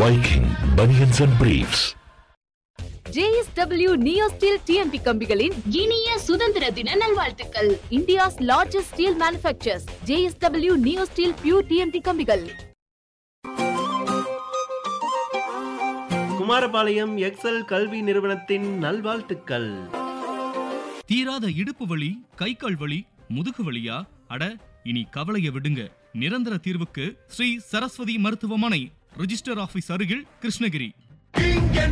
Viking Bunions and Briefs. JSW neo steel TMT கம்பிகளின் இனிய சுதந்திர தின நல்வாழ்த்துக்கள் India's largest steel manufacturers JSW neo steel pure TMT கம்பிகள் குமாரபாளையம் எக்ஸல் கல்வி நிறுவனத்தின் நல்வாழ்த்துக்கள் தீராத இடுப்பு வலி கை கால் வலி முதுகு வலியா அட இனி கவலைய விடுங்க நிரந்தர தீர்வுக்கு ஸ்ரீ சரஸ்வதி மருத்துவமனை ரிஜிஸ்டர் ஆபீஸ் அருகில் கிருஷ்ணகிரி